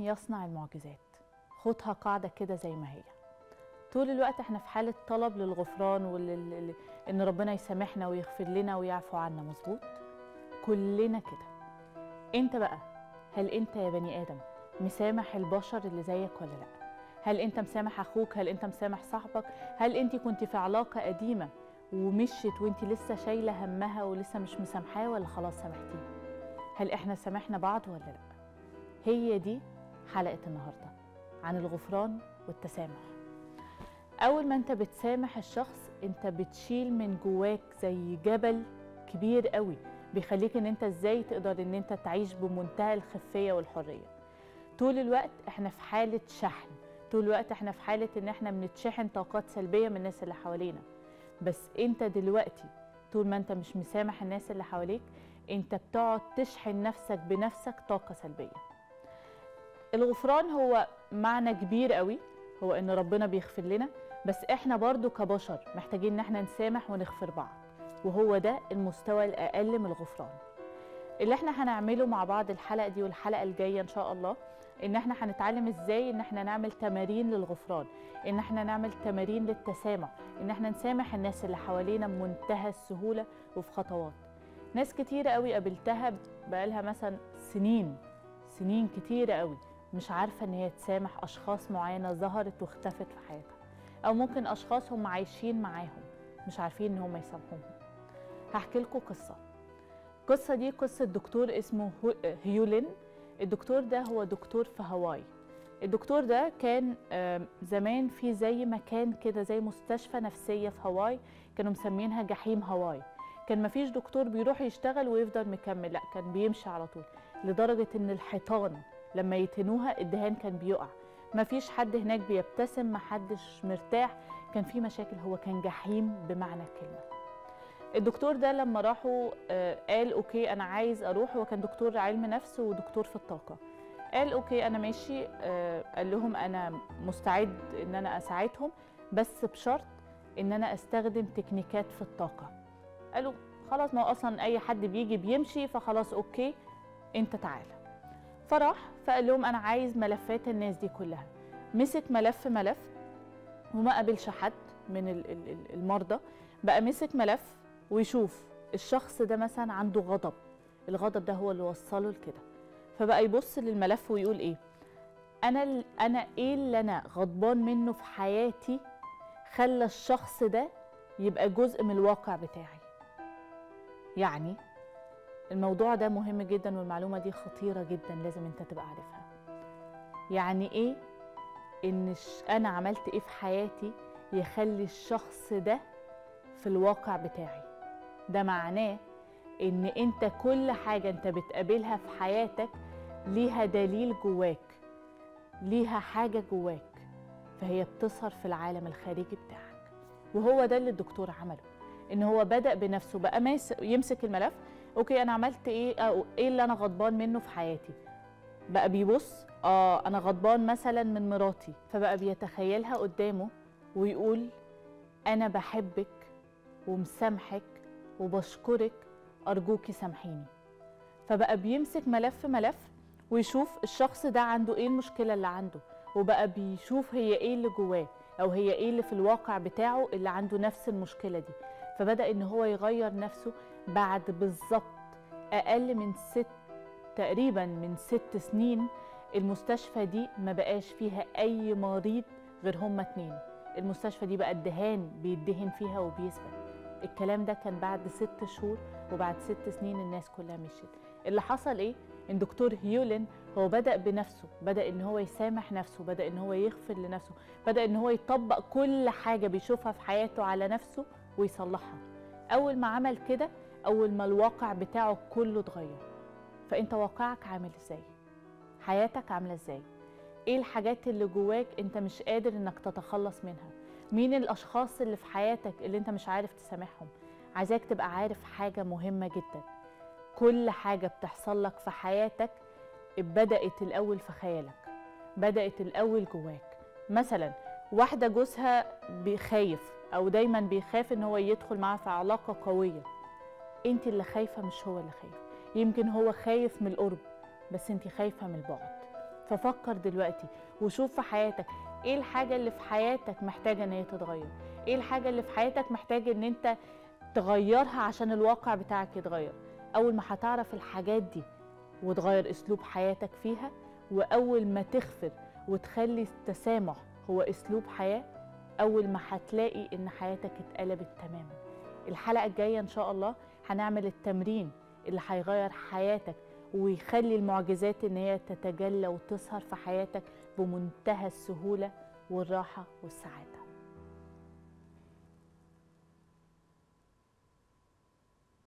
يصنع المعجزات خدها قاعدة كده زي ما هي طول الوقت احنا في حالة طلب للغفران ولل... ان ربنا يسامحنا ويغفر لنا ويعفو عنا مظبوط كلنا كده انت بقى هل انت يا بني ادم مسامح البشر اللي زيك ولا لا هل انت مسامح اخوك هل انت مسامح صاحبك هل انت كنت في علاقة قديمة ومشيت وانت لسه شايلة همها ولسه مش مسامحاه ولا خلاص سامحتيه هل احنا سامحنا بعض ولا لا هي دي حلقة النهاردة عن الغفران والتسامح أول ما أنت بتسامح الشخص أنت بتشيل من جواك زي جبل كبير قوي بيخليك أن أنت إزاي تقدر أن أنت تعيش بمنتهى الخفية والحرية طول الوقت إحنا في حالة شحن طول الوقت إحنا في حالة أن إحنا بنتشحن طاقات سلبية من الناس اللي حوالينا بس أنت دلوقتي طول ما أنت مش مسامح الناس اللي حواليك أنت بتقعد تشحن نفسك بنفسك طاقة سلبية الغفران هو معنى كبير قوي هو ان ربنا بيغفر لنا بس احنا برضو كبشر محتاجين ان احنا نسامح ونغفر بعض وهو ده المستوى الاقل من الغفران اللي احنا هنعمله مع بعض الحلقه دي والحلقه الجايه ان شاء الله ان احنا هنتعلم ازاي ان احنا نعمل تمارين للغفران ان احنا نعمل تمارين للتسامح ان احنا نسامح الناس اللي حوالينا بمنتهى السهوله وفي خطوات ناس كتيره قوي قابلتها بقالها مثلا سنين سنين كتيره قوي مش عارفه ان هي تسامح اشخاص معينه ظهرت واختفت في حياتها او ممكن اشخاص هم عايشين معاهم مش عارفين ان هم يسامحوهم هحكي لكم قصه القصه دي قصه دكتور اسمه هيولين الدكتور ده هو دكتور في هاواي الدكتور ده كان زمان في زي مكان كده زي مستشفى نفسيه في هاواي كانوا مسمينها جحيم هاواي كان مفيش دكتور بيروح يشتغل ويفضل مكمل لا كان بيمشي على طول لدرجه ان الحيطان لما يتنوها الدهان كان بيقع ما فيش حد هناك بيبتسم ما حدش مرتاح كان في مشاكل هو كان جحيم بمعنى الكلمة الدكتور ده لما راحوا آه قال اوكي انا عايز اروح هو كان دكتور علم نفس ودكتور في الطاقة قال اوكي انا ماشي آه قال لهم انا مستعد ان انا اساعدهم بس بشرط ان انا استخدم تكنيكات في الطاقة قالوا خلاص ما هو اصلا اي حد بيجي بيمشي فخلاص اوكي انت تعالى فراح فقال لهم انا عايز ملفات الناس دي كلها مسك ملف ملف وما قابلش حد من المرضى بقى مسك ملف ويشوف الشخص ده مثلا عنده غضب الغضب ده هو اللي وصله لكده فبقى يبص للملف ويقول ايه انا انا ايه اللي انا غضبان منه في حياتي خلى الشخص ده يبقى جزء من الواقع بتاعي يعني الموضوع ده مهم جدا والمعلومة دي خطيرة جدا لازم انت تبقى عارفها يعني ايه ان انا عملت ايه في حياتي يخلي الشخص ده في الواقع بتاعي ده معناه ان انت كل حاجة انت بتقابلها في حياتك ليها دليل جواك ليها حاجة جواك فهي بتظهر في العالم الخارجي بتاعك وهو ده اللي الدكتور عمله ان هو بدأ بنفسه بقى ماس يمسك الملف اوكي انا عملت ايه أو ايه اللي انا غضبان منه في حياتي بقى بيبص اه انا غضبان مثلا من مراتي فبقى بيتخيلها قدامه ويقول انا بحبك ومسامحك وبشكرك ارجوكي سامحيني فبقى بيمسك ملف ملف ويشوف الشخص ده عنده ايه المشكله اللي عنده وبقى بيشوف هي ايه اللي جواه او هي ايه اللي في الواقع بتاعه اللي عنده نفس المشكله دي فبدا ان هو يغير نفسه بعد بالظبط اقل من ست تقريبا من ست سنين المستشفى دي ما بقاش فيها اي مريض غير هما اتنين المستشفى دي بقى الدهان بيدهن فيها وبيثبت الكلام ده كان بعد ست شهور وبعد ست سنين الناس كلها مشيت اللي حصل ايه ان دكتور هيولين هو بدا بنفسه بدا ان هو يسامح نفسه بدا ان هو يغفر لنفسه بدا ان هو يطبق كل حاجه بيشوفها في حياته على نفسه ويصلحها اول ما عمل كده اول ما الواقع بتاعه كله اتغير فانت واقعك عامل ازاي حياتك عامله ازاي ايه الحاجات اللي جواك انت مش قادر انك تتخلص منها مين الاشخاص اللي في حياتك اللي انت مش عارف تسامحهم عايزاك تبقى عارف حاجه مهمه جدا كل حاجه بتحصل لك في حياتك بدات الاول في خيالك بدات الاول جواك مثلا واحده جوزها بيخايف او دايما بيخاف ان هو يدخل معاها في علاقه قويه انت اللي خايفه مش هو اللي خايف يمكن هو خايف من القرب بس انت خايفه من البعد ففكر دلوقتي وشوف في حياتك ايه الحاجه اللي في حياتك محتاجه ان هي تتغير ايه الحاجه اللي في حياتك محتاج ان انت تغيرها عشان الواقع بتاعك يتغير اول ما هتعرف الحاجات دي وتغير اسلوب حياتك فيها واول ما تغفر وتخلي التسامح هو اسلوب حياه اول ما هتلاقي ان حياتك اتقلبت تماما الحلقه الجايه ان شاء الله هنعمل التمرين اللي هيغير حياتك ويخلي المعجزات ان هي تتجلى وتظهر في حياتك بمنتهى السهوله والراحه والسعاده